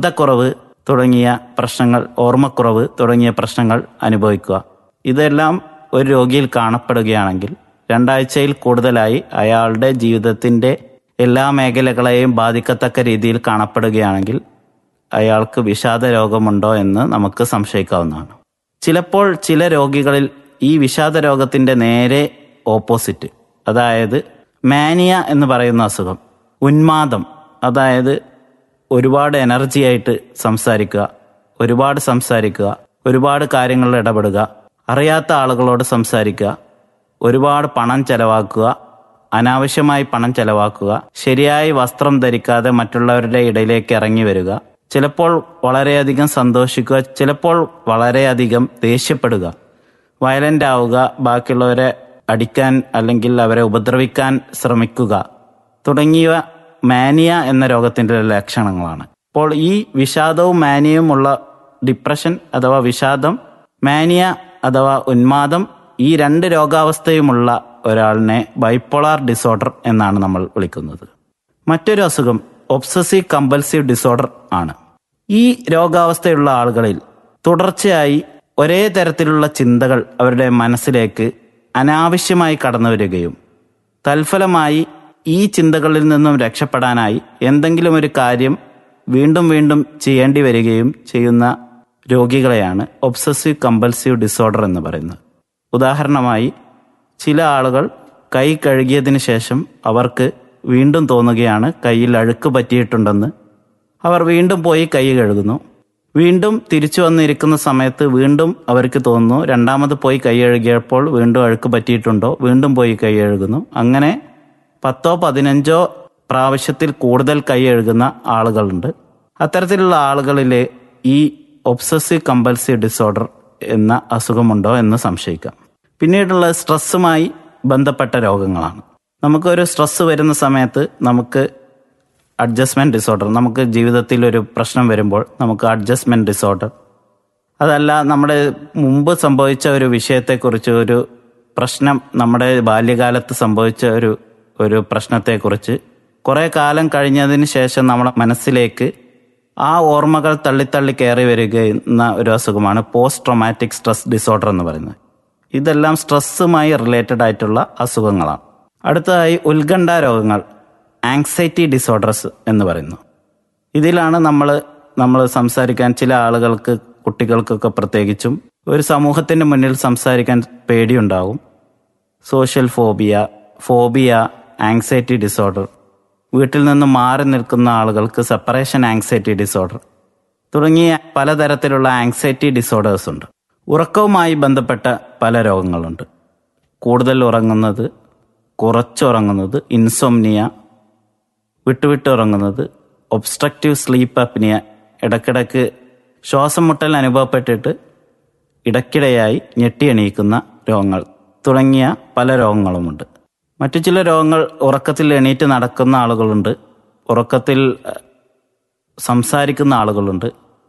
ശബ്ദക്കുറവ് തുടങ്ങിയ പ്രശ്നങ്ങൾ ഓർമ്മക്കുറവ് തുടങ്ങിയ പ്രശ്നങ്ങൾ അനുഭവിക്കുക ഇതെല്ലാം ഒരു രോഗിയിൽ കാണപ്പെടുകയാണെങ്കിൽ രണ്ടാഴ്ചയിൽ കൂടുതലായി അയാളുടെ ജീവിതത്തിന്റെ എല്ലാ മേഖലകളെയും ബാധിക്കത്തക്ക രീതിയിൽ കാണപ്പെടുകയാണെങ്കിൽ അയാൾക്ക് വിഷാദ രോഗമുണ്ടോ എന്ന് നമുക്ക് സംശയിക്കാവുന്നതാണ് ചിലപ്പോൾ ചില രോഗികളിൽ ഈ വിഷാദ രോഗത്തിന്റെ നേരെ ഓപ്പോസിറ്റ് അതായത് മാനിയ എന്ന് പറയുന്ന അസുഖം ഉന്മാദം അതായത് ഒരുപാട് എനർജി ആയിട്ട് സംസാരിക്കുക ഒരുപാട് സംസാരിക്കുക ഒരുപാട് കാര്യങ്ങളിൽ ഇടപെടുക അറിയാത്ത ആളുകളോട് സംസാരിക്കുക ഒരുപാട് പണം ചെലവാക്കുക അനാവശ്യമായി പണം ചെലവാക്കുക ശരിയായി വസ്ത്രം ധരിക്കാതെ മറ്റുള്ളവരുടെ ഇടയിലേക്ക് ഇറങ്ങി വരിക ചിലപ്പോൾ വളരെയധികം സന്തോഷിക്കുക ചിലപ്പോൾ വളരെയധികം ദേഷ്യപ്പെടുക വയലന്റ് ആവുക ബാക്കിയുള്ളവരെ അടിക്കാൻ അല്ലെങ്കിൽ അവരെ ഉപദ്രവിക്കാൻ ശ്രമിക്കുക തുടങ്ങിയവ മാനിയ എന്ന രോഗത്തിന്റെ ലക്ഷണങ്ങളാണ് അപ്പോൾ ഈ വിഷാദവും മാനിയവും ഉള്ള ഡിപ്രഷൻ അഥവാ വിഷാദം മാനിയ അഥവാ ഉന്മാദം ഈ രണ്ട് രോഗാവസ്ഥയുമുള്ള ഒരാളിനെ ബൈപ്പോളാർ ഡിസോർഡർ എന്നാണ് നമ്മൾ വിളിക്കുന്നത് മറ്റൊരു അസുഖം ഒബ്സസീവ് കമ്പൽസീവ് ഡിസോർഡർ ആണ് ഈ രോഗാവസ്ഥയുള്ള ആളുകളിൽ തുടർച്ചയായി ഒരേ തരത്തിലുള്ള ചിന്തകൾ അവരുടെ മനസ്സിലേക്ക് അനാവശ്യമായി കടന്നു വരികയും തൽഫലമായി ഈ ചിന്തകളിൽ നിന്നും രക്ഷപ്പെടാനായി എന്തെങ്കിലും ഒരു കാര്യം വീണ്ടും വീണ്ടും ചെയ്യേണ്ടി വരികയും ചെയ്യുന്ന രോഗികളെയാണ് ഒബ്സസീവ് കമ്പൽസീവ് ഡിസോർഡർ എന്ന് പറയുന്നത് ഉദാഹരണമായി ചില ആളുകൾ കൈ കഴുകിയതിന് ശേഷം അവർക്ക് വീണ്ടും തോന്നുകയാണ് കയ്യിൽ അഴുക്ക് പറ്റിയിട്ടുണ്ടെന്ന് അവർ വീണ്ടും പോയി കൈ കഴുകുന്നു വീണ്ടും തിരിച്ചു വന്നിരിക്കുന്ന സമയത്ത് വീണ്ടും അവർക്ക് തോന്നുന്നു രണ്ടാമത് പോയി കൈ കഴുകിയപ്പോൾ വീണ്ടും അഴുക്ക് പറ്റിയിട്ടുണ്ടോ വീണ്ടും പോയി കൈ കഴുകുന്നു അങ്ങനെ പത്തോ പതിനഞ്ചോ പ്രാവശ്യത്തിൽ കൂടുതൽ കൈ കഴുകുന്ന ആളുകളുണ്ട് അത്തരത്തിലുള്ള ആളുകളിൽ ഈ ഒബ്സസീവ് കമ്പൽസീവ് ഡിസോർഡർ എന്ന അസുഖമുണ്ടോ എന്ന് സംശയിക്കാം പിന്നീടുള്ള സ്ട്രെസ്സുമായി ബന്ധപ്പെട്ട രോഗങ്ങളാണ് നമുക്കൊരു സ്ട്രെസ് വരുന്ന സമയത്ത് നമുക്ക് അഡ്ജസ്റ്റ്മെന്റ് ഡിസോർഡർ നമുക്ക് ജീവിതത്തിൽ ഒരു പ്രശ്നം വരുമ്പോൾ നമുക്ക് അഡ്ജസ്റ്റ്മെന്റ് ഡിസോർഡർ അതല്ല നമ്മുടെ മുമ്പ് സംഭവിച്ച ഒരു വിഷയത്തെക്കുറിച്ച് ഒരു പ്രശ്നം നമ്മുടെ ബാല്യകാലത്ത് സംഭവിച്ച ഒരു ഒരു പ്രശ്നത്തെക്കുറിച്ച് കുറെ കാലം കഴിഞ്ഞതിന് ശേഷം നമ്മുടെ മനസ്സിലേക്ക് ആ ഓർമ്മകൾ തള്ളിത്തള്ളി കയറി വരികയുന്ന ഒരു അസുഖമാണ് പോസ്റ്റ് ട്രോമാറ്റിക് സ്ട്രെസ് ഡിസോർഡർ എന്ന് പറയുന്നത് ഇതെല്ലാം സ്ട്രെസ്സുമായി റിലേറ്റഡ് ആയിട്ടുള്ള അസുഖങ്ങളാണ് അടുത്തതായി ഉത്കണ്ഠ രോഗങ്ങൾ ആങ്സൈറ്റി ഡിസോർഡേഴ്സ് എന്ന് പറയുന്നു ഇതിലാണ് നമ്മൾ നമ്മൾ സംസാരിക്കാൻ ചില ആളുകൾക്ക് കുട്ടികൾക്കൊക്കെ പ്രത്യേകിച്ചും ഒരു സമൂഹത്തിന്റെ മുന്നിൽ സംസാരിക്കാൻ പേടിയുണ്ടാകും social phobia phobia anxiety disorder വീട്ടിൽ നിന്ന് മാറി നിൽക്കുന്ന ആളുകൾക്ക് സെപ്പറേഷൻ ആങ്സൈറ്റി ഡിസോർഡർ തുടങ്ങിയ പലതരത്തിലുള്ള ആങ്സൈറ്റി ഡിസോർഡേഴ്സ് ഉണ്ട് ഉറക്കവുമായി ബന്ധപ്പെട്ട പല രോഗങ്ങളുണ്ട് കൂടുതൽ ഉറങ്ങുന്നത് കുറച്ചുറങ്ങുന്നത് ഇൻസോംനിയ വിട്ടുവിട്ട് ഉറങ്ങുന്നത് ഒബ്സ്ട്രക്റ്റീവ് സ്ലീപ്പ് അപ്നിയ ഇടയ്ക്കിടയ്ക്ക് ശ്വാസം മുട്ടൽ അനുഭവപ്പെട്ടിട്ട് ഇടയ്ക്കിടെയായി ഞെട്ടിയെണീക്കുന്ന രോഗങ്ങൾ തുടങ്ങിയ പല രോഗങ്ങളുമുണ്ട് മറ്റു ചില രോഗങ്ങൾ ഉറക്കത്തിൽ എണീറ്റ് നടക്കുന്ന ആളുകളുണ്ട് ഉറക്കത്തിൽ അഹ്, സംസാരിക്കുന്ന ആളുകളുണ്ട്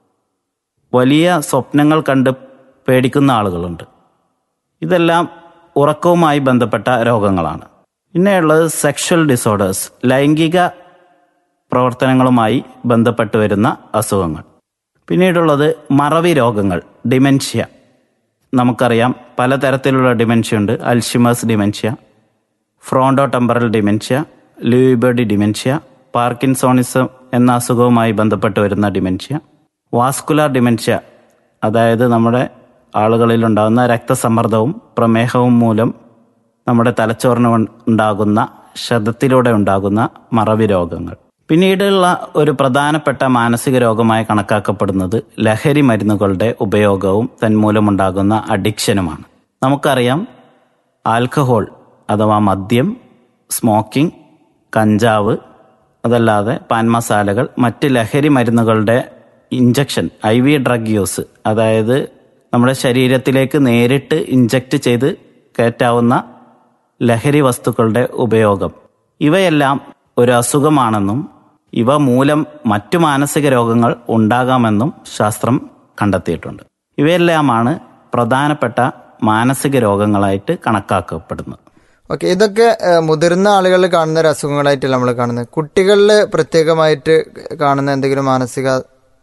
വലിയ സ്വപ്നങ്ങൾ കണ്ട് പേടിക്കുന്ന ആളുകളുണ്ട് ഇതെല്ലാം ഉറക്കവുമായി ബന്ധപ്പെട്ട രോഗങ്ങളാണ് പിന്നെയുള്ളത് സെക്ഷൽ ഡിസോർഡേഴ്സ് ലൈംഗിക പ്രവർത്തനങ്ങളുമായി ബന്ധപ്പെട്ട് വരുന്ന അസുഖങ്ങൾ പിന്നീടുള്ളത് മറവി രോഗങ്ങൾ ഡിമെൻഷ്യ നമുക്കറിയാം പലതരത്തിലുള്ള ഡിമെൻഷ്യ ഉണ്ട് Alzheimer's dementia frontotemporal dementia Lewy body dementia parkinsonism എന്ന അസുഖവുമായി ബന്ധപ്പെട്ട് വരുന്ന ഡിമെൻഷ്യ വാസ്കുലാർ ഡിമെൻഷ്യ അതായത് നമ്മുടെ ആളുകളിൽ ഉണ്ടാകുന്ന രക്തസമ്മർദ്ദവും പ്രമേഹവും മൂലം നമ്മുടെ തലച്ചോറിന് ഉൺ- ഉണ്ടാകുന്ന ക്ഷതത്തിലൂടെ ഉണ്ടാകുന്ന മറവി രോഗങ്ങൾ പിന്നീടുള്ള ഒരു പ്രധാനപ്പെട്ട മാനസിക രോഗമായി കണക്കാക്കപ്പെടുന്നത് ലഹരി മരുന്നുകളുടെ ഉപയോഗവും തന്മൂലമുണ്ടാകുന്ന അഡിക്ഷനുമാണ് നമുക്കറിയാം ആൽക്കഹോൾ അഥവാ മദ്യം സ്മോക്കിംഗ് കഞ്ചാവ് അതല്ലാതെ പാൻ മസാലകൾ മറ്റ് ലഹരി മരുന്നുകളുടെ injection I V drug use അതായത് നമ്മുടെ ശരീരത്തിലേക്ക് നേരിട്ട് ഇഞ്ചക്ട് ചെയ്ത് കയറ്റാവുന്ന ലഹരി വസ്തുക്കളുടെ ഉപയോഗം ഇവയെല്ലാം ഒരു അസുഖമാണെന്നും ഇവ മൂലം മറ്റു മാനസിക രോഗങ്ങൾ ഉണ്ടാകാമെന്നും ശാസ്ത്രം കണ്ടെത്തിയിട്ടുണ്ട് ഇവയെല്ലാമാണ് പ്രധാനപ്പെട്ട മാനസിക രോഗങ്ങളായിട്ട് കണക്കാക്കപ്പെടുന്നത് ഓക്കെ ഇതൊക്കെ ഏഹ്, മുതിർന്ന ആളുകളിൽ കാണുന്ന ഒരു അസുഖങ്ങളായിട്ടല്ല നമ്മൾ കാണുന്നത് കുട്ടികളിൽ പ്രത്യേകമായിട്ട് കാണുന്ന എന്തെങ്കിലും മാനസിക